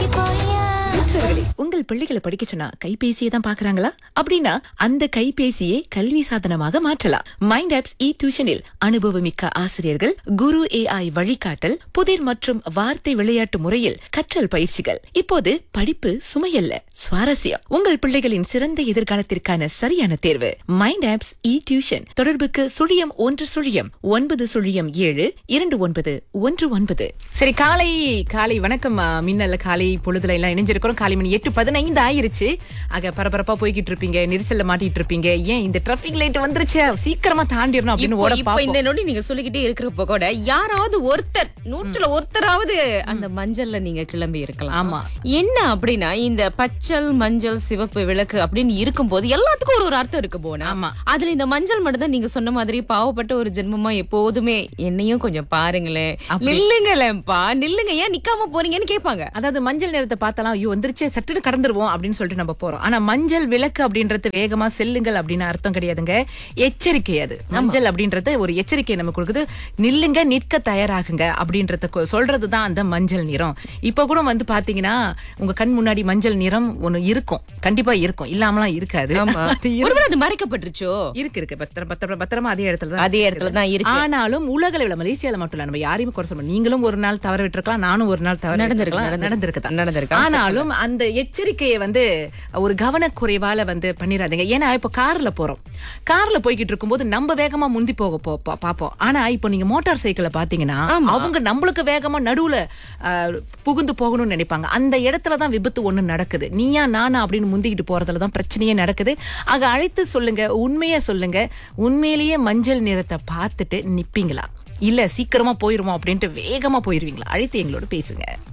கலக்கி போயா பெற்றோர்களே உங்கள் பிள்ளைகளை படிக்க சொன்னா கைபேசியை தான் பாக்குறாங்களா அப்படின்னா அந்த கைபேசியை கல்வி சாதனமாக மாற்றலாம் மைண்ட் ஆப்ஸ் இ டியூஷனில் அனுபவமிக்க ஆசிரியர்கள் குரு ஏஐ வழிகாட்டல் புதிர் மற்றும் வார்த்தை விளையாட்டு முறையில் கற்றல் பயிற்சிகள் இப்போது படிப்பு சுமையல்ல சுவாரஸ்யம் உங்கள் பிள்ளைகளின் சிறந்த எதிர்காலத்திற்கான சரியான தேர்வு மைண்ட் ஆப்ஸ் இ டியூஷன் தொடர்புக்கு சுழியம் ஒன்று சுழியம் ஒன்பது சுழியம் ஏழு இரண்டு ஒன்பது ஒன்று ஒன்பது சரி காலை காலை வணக்கம் ஆ, மின்னல்ல காலை பொழுதுல எல்லாம் இணைஞ்சிருக்கிறோம் காலை மணி எட்டு பதினைந்து ஆயிருச்சு ஆக பரபரப்பா போய்கிட்டு இருப்பீங்க நெரிசல்ல மாட்டிட்டு இருப்பீங்க ஏன் இந்த டிராபிக் லைட் வந்துருச்சு சீக்கிரமா தாண்டிடணும் அப்படின்னு இப்போ ஓட இப்போ இந்த பாப்போம் நொடி நீங்க சொல்லிக்கிட்டே இருக்கிறப்ப கூட யாராவது ஒருத்தர் நூற்றுல ஒருத்தராவது அந்த மஞ்சள்ல நீங்க கிளம்பி இருக்கலாம் ஆமா. என்ன அப்படின்னா இந்த பச்சல் மஞ்சள் சிவப்பு விளக்கு அப்படின்னு இருக்கும்போது எல்லாத்துக்கும் ஒரு ஒரு அர்த்தம் இருக்கு போனா ஆமா. அதுல இந்த மஞ்சள் மட்டும் தான் நீங்க சொன்ன மாதிரி பாவப்பட்ட ஒரு ஜென்மமா எப்போதுமே என்னையும் கொஞ்சம் பாருங்களேன் அப்படி. நில்லுங்களேன்ப்பா நில்லுங்க ஏன் நிக்காம போறீங்கன்னு கேட்பாங்க அதாவது மஞ்சள் நிறத்தை பார்த்தாலும் ஐயோ வந்துருச்சே சட்டுன்னு கடந்துருவோம் அப்படின்னு சொல்லிட்டு நம்ம போறோம் ஆனா மஞ்சள் விளக்கு அப்படின்றது வேகமா செல்லுங்கள் அப்படின்னு அர்த்தம் கிடையாதுங்க எச்சரிக்கை அது மஞ்சள் அப்படின்றது ஒரு எச்சரிக்கை நமக்கு கொடுக்குது நில்லுங்க நிற்க தயாராகுங்க அப்படின்றத கொ- சொல்றதுதான் அந்த மஞ்சள் நிறம் இப்ப கூட வந்து பாத்தீங்கன்னா உங்க கண் முன்னாடி மஞ்சள் நிறம் ஒண்ணு இருக்கும் கண்டிப்பா இருக்கும் இல்லாமலாம் இருக்காது ஆமா அது இருக்கு. ஒருவேளை அது மறைக்கப்பட்டுருச்சோ இருக்கு இருக்கு பத்திரம் பத்திரம் பத்திரமா அதே இடத்துல தான் அதே இடத்துல தான் இருக்கு ஆனாலும் உலக அளவுல மலேசியால மட்டும் இல்ல நம்ம யாரையும் குறை சொல்ல நீங்களும் ஒரு நாள் தவற விட்டுருக்கலாம் நானும் ஒரு நாள் தவற நடந்திருக்கலாம், விட்டிருக்கலாம். நடந்திருக்குதான் நடந்திருக்கலாம். ஆனாலும் அந்த எச்சரிக்கையை வந்து ஒரு கவனக்குறைவால வந்து பண்ணிடாதீங்க ஏன்னா இப்ப கார்ல போறோம் கார்ல போய்கிட்டு இருக்கும்போது நம்ம வேகமா முந்தி போக போ- பா- பாப்போம் ஆனா இப்போ நீங்க மோட்டார் சைக்கிளை பாத்தீங்கன்னா அவங்க நம்மளுக்கு வேகமா நடுவுல அஹ், புகுந்து போகணும்னு நினைப்பாங்க அந்த இடத்துல தான் விபத்து ஒண்ணு நடக்குது நீயா நானா அப்படின்னு முந்திக்கிட்டு போறதுல தான் பிரச்சனையே நடக்குது ஆக அழைத்து சொல்லுங்க உண்மையா சொல்லுங்க உண்மையிலேயே மஞ்சள் நிறத்தை பார்த்துட்டு நிப்பீங்களா இல்ல சீக்கிரமா போயிருவோம் அப்படின்ட்டு வேகமா போயிருவீங்களா அழைத்து எங்களோட பேசுங்க